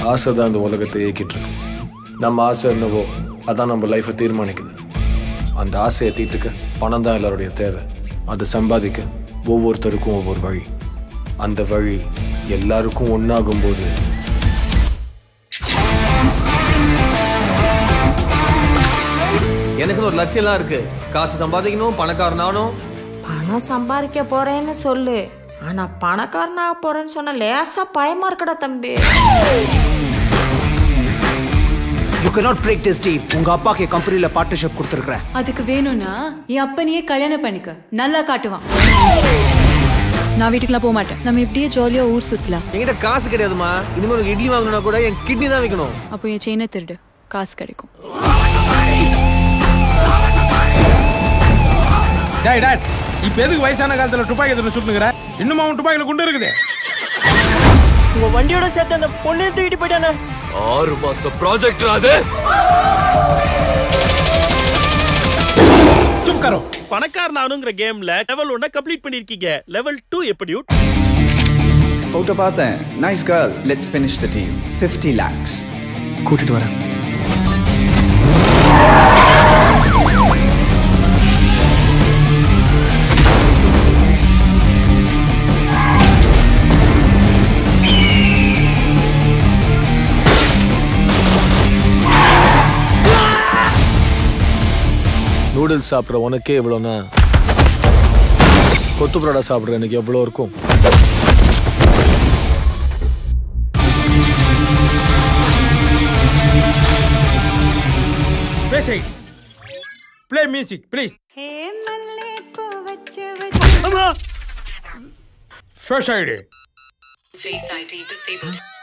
ஆசை தான் இந்த உலகத்தை இயக்கிட்டு இருக்கு நம்ம ஆசை என்னவோ அதான் நம்ம லைஃப்பை தீர்மானிக்குது அந்த ஆசையை தீர்த்துக்க பணம் தான் எல்லாருடைய தேவை அதை சம்பாதிக்க ஒவ்வொருத்தருக்கும் ஒவ்வொரு வழி அந்த வழி எல்லாருக்கும் ஒன்றாகும் போது எனக்குன்னு ஒரு லட்சியம்லாம் இருக்கு காசு சம்பாதிக்கணும் பணக்காரனாகணும் பணம் சம்பாதிக்க போறேன்னு சொல்லு ஆனா பணக்காரனாக போறேன்னு சொன்னா லேசா பயமா இருக்கடா தம்பி you cannot break this deal உங்க அப்பாக்கு கம்பெனில பார்ட்னர்ஷிப் கொடுத்துருக்கேன் அதுக்கு வேணும்னா என் அப்பனையே கல்யாணம் பண்ணிக்க நல்லா காட்டுவான் நான் வீட்டுக்குலாம் போக மாட்டேன் நம்ம இப்படியே ஜாலியா ஊர் சுத்தலாம் என்கிட்ட காசு கிடையாதுமா இனிமேல் உனக்கு இட்லி வாங்கணும்னா கூட என் கிட்னி தான் வைக்கணும் அப்போ என் செயினை திருடு காசு கிடைக்கும் டேய் டாட் இப்ப எதுக்கு வயசான காலத்துல துப்பாக்கி எடுத்து சுட்டுங்கிற இன்னும் அவன் துப்பாக்கில குண்டு இருக்குது உங்க வண்டியோட சேர்த்து அந்த பொண்ணு தூக்கிட்டு போயிட்டானே ஆறு மாசம் ப்ராஜெக்ட் அது சுப் கரோ பணக்காரன் ஆனுங்கிற கேம்ல லெவல் ஒன்ன கம்ப்ளீட் பண்ணிருக்கீங்க லெவல் டூ எப்படி Photo பார்த்தேன் nice girl let's finish the deal fifty lakhs கூட்டிட்டு வரேன் நூடுல்ஸ் சாப்பிட்ற உனக்கே இவ்வளோனா கொத்து பரோடா சாப்பிட்ற எனக்கு எவ்வளோ இருக்கும் face ID play music please face ID Face ID disabled.